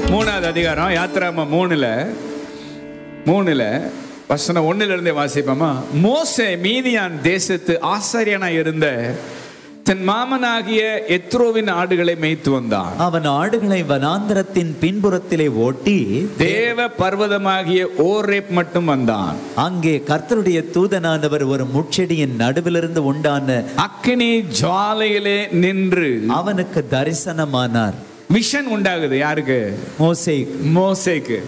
மூணாவது அதிகாரம் யாத்திராம மூணுல மூணுல வசனம் ஒண்ணுல இருந்தே வாசிப்போமா மோசே மீதியான் தேசத்து ஆசாரியனா இருந்த தன் மாமனாகிய எத்ரோவின் ஆடுகளை மேய்த்து வந்தான் அவன் ஆடுகளை வனாந்தரத்தின் பின்புறத்திலே ஓட்டி தேவ பர்வதமாகிய ஓரேப் மட்டும் வந்தான் அங்கே கர்த்தருடைய தூதனானவர் ஒரு முட்செடியின் நடுவிலிருந்து உண்டான அக்கினி ஜுவாலையிலே நின்று அவனுக்கு தரிசனமானார் விஷன் உண்டாகுது யாருக்கு மோசே மோசேக்கு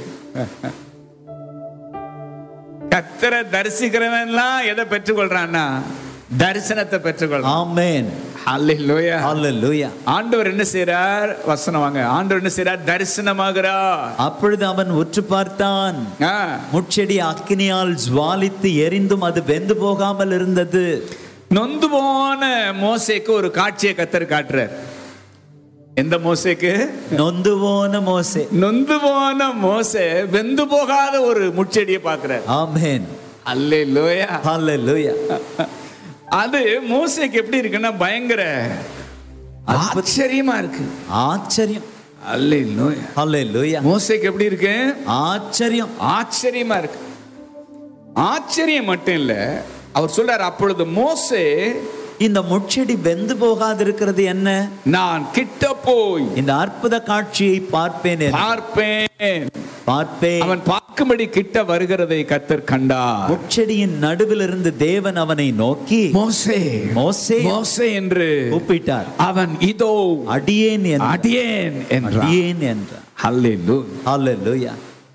கத்தரை தரிசிக்கிறவன்லாம் எதை பெற்றுக்கொள்றான்னா தரிசனத்தை பெற்றுக்கொள்றான் ஆமென் அல்லேலூயா ஹalleluya ஆண்டவர் என்ன செய்றார் வசனம் வாங்க ஆண்டவர் என்ன செய்றார் தரிசனமாகிறார் அப்பொழுது அவன் உற்று பார்த்தான் ஆ, முட்செடி அக்கினியால் ஜுவாலித்து எரிந்தும் அது வெந்து போகாமல் இருந்தது நொந்து போன மோசேக்கு ஒரு காட்சியை கத்தர் காட்டுறார் எந்த மோசேக்கு நொந்து போன மோசே நொந்து போன மோசே வெந்து போகாத ஒரு முச்செடியை பார்க்கிறார் ஆமென் அல்லேலூயா ஹalleluya அது மோசேக்கு எப்படி இருக்குன்னா பயங்கர ஆச்சரியமா இருக்கு ஆச்சரியம் அல்லேலூயா ஹalleluya மோசேக்கு எப்படி இருக்கு ஆச்சரியம் ஆச்சரியமா இருக்கு ஆச்சரியம் மட்டும் இல்ல அவர் சொல்றார் அப்பொழுது மோசே இந்த முட்செடி வெந்து போகாதிருக்கிறது என்ன நான் கிட்ட போய் இந்த அற்புத காட்சியை பார்ப்பேன் என்று- பார்ப்பேன் பார்ப்பேன் அவன் பார்க்கும்படி கிட்ட வருகிறதை கத்தர் கண்டார் முட்செடியின் நடுவிலிருந்து தேவன் அவனை நோக்கி மோசே மோசே மோசே என்று கூப்பிட்டார் அவன் இதோ அடியேன் என்று- அடியேன் என்றான் அடியேன் என்றார் Hallelujah. Hallelujah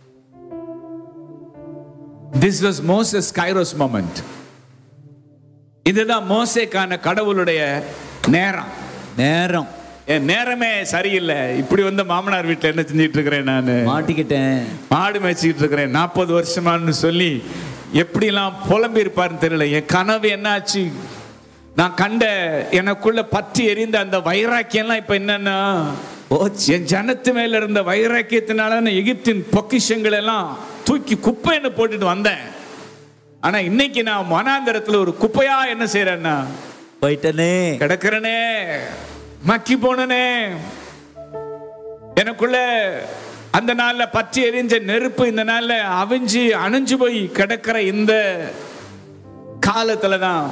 This was Moses Kairos moment. இதுதான் மோசேக்கான கடவுளுடைய நேரம் நேரம் என் நேரமே சரியில்லை இப்படி வந்து மாமனார் வீட்டில் என்ன செஞ்சிட்டு இருக்கிறேன் நான் மாட்டிக்கிட்டேன் மாடு மேய்ச்சிக்கிட்டு இருக்கிறேன் நாற்பது வருஷமான்னு சொல்லி எப்படிலாம் புலம்பி இருப்பாருன்னு தெரியல என் கனவு என்னாச்சு நான் கண்ட எனக்குள்ள பற்றி எரிந்த அந்த வைராக்கியம்லாம் இப்ப என்னன்னா போச்சு என் ஜனத்து மேல இருந்த வைராக்கியத்தினால நான் எகிப்தின் பொக்கிஷங்கள் எல்லாம் தூக்கி குப்பைன்னு போட்டுட்டு வந்தேன் ஆனா இன்னைக்கு நான் மனாந்தரத்துல ஒரு குப்பையா என்ன செய்யறேன்னா போயிட்டனே கிடக்கிறனே மக்கி போனனே எனக்குள்ள அந்த நாள்ல பற்றி எரிஞ்ச நெருப்பு இந்த நாள்ல அவிஞ்சு அணைஞ்சு போய் கிடக்கிற இந்த காலத்துல தான்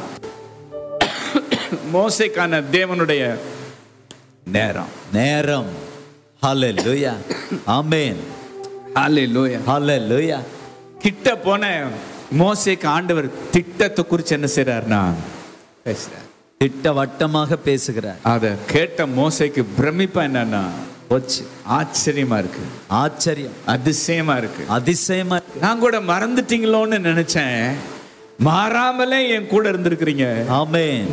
மோசைக்கான தேவனுடைய நேரம் நேரம் ஹalleluya ஆமென் அல்லேலூயா ஹalleluya கிட்ட போன மோசேக்கு ஆண்டவர் திட்டத்தை குறித்து என்ன செய்றாருன்னா பேசுறார் திட்டவட்டமாக பேசுகிறார் அத கேட்ட மோசைக்கு பிரமிப்பா என்னன்னா போச்சு ஆச்சரியமா இருக்கு ஆச்சரியம் அதிசயமா இருக்கு அதிசயமா இருக்கு. நான் கூட மறந்துட்டீங்களோன்னு நினைச்சேன் மாறாமலே என் கூட இருந்திருக்கிறீங்க ஆமென்